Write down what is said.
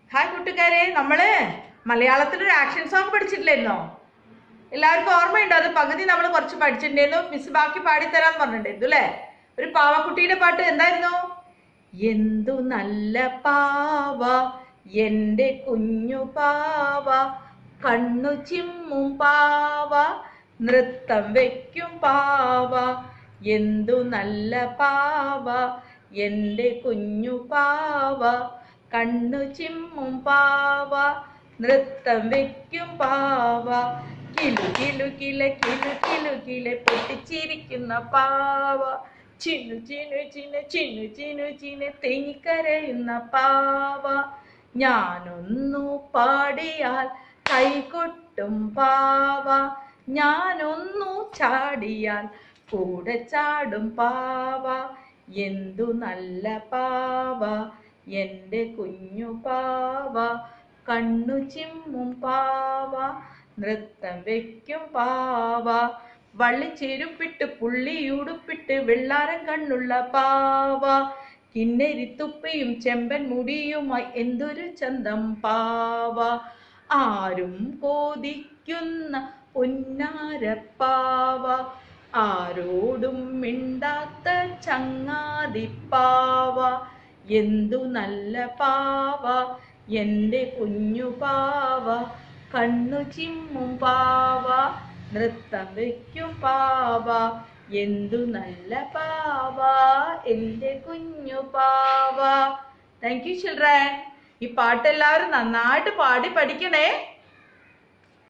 hi കൂട്ടുകാരെ നമ്മള് മലയാളത്തിൽ ഒരു ആക്ഷൻ സോങ് പഠിച്ചിട്ടില്ലായിരുന്നോ എല്ലാവർക്കും ഓർമ്മയുണ്ടോ അത് പകുതി നമ്മൾ കുറച്ച് പഠിച്ചിട്ടുണ്ടായിരുന്നു മിസ് ബാക്കി പാടിത്തരാന്ന് പറഞ്ഞിട്ടുണ്ടായിരുന്നു അല്ലേ ഒരു പാവക്കുട്ടിയുടെ പാട്ട് എന്തായിരുന്നു എന്തു നല്ല പാവ എന്റെ കുഞ്ഞു പാവ കണ്ണു ചിമ്മും പാവ നൃത്തം വെക്കും പാവ എന്തു നല്ല പാവ എന്റെ കുഞ്ഞു പാവ കണ്ണു ചിമ്മും പാവ നൃത്തം വെക്കും പാവ കിലു കിലു കില കിലു കിലു കില പൊട്ടിച്ചിരിക്കുന്ന പാവ ചിന്നു ചിന്നു ചിന്നു ചിന്നു ചിന്നു ചിന്നു തെങ്ങിക്കരയുന്ന പാവ ഞാനൊന്നു പാടിയാൽ കൈകൊട്ടും പാവ ഞാനൊന്നു ചാടിയാൽ കൂടെ ചാടും പാവ എന്തു നല്ല പാവ എൻ്റെ കുഞ്ഞു പാവ കണ്ണു ചിമ്മും പാവ നൃത്തം വെക്കും പാവ വള്ളിച്ചെരുപ്പിട്ട് പുള്ളിയുടുപ്പിട്ട് വെള്ളാരം കണ്ണുള്ള പാവ കിന്നരിത്തുപ്പയും ചെമ്പൻ മുടിയുമായി എന്തൊരു ചന്തം പാവ ആരും കോതിക്കുന്ന പൊന്നാരപ്പാവ ആരോടും മിണ്ടാത്ത ചങ്ങാതിപ്പാവ എന്തു നല്ല പാവ എൻ്റെ കുഞ്ഞു പാവ കണ്ണു ചിമ്മും പാവ നൃത്തം വയ്ക്കും പാവ എന്തു നല്ല പാവ എൻ്റെ കുഞ്ഞു പാവ താങ്ക് യു ചിൽഡ്രൻ ഈ പാട്ട് എല്ലാവരും നന്നായിട്ട് പാടി പഠിക്കണേ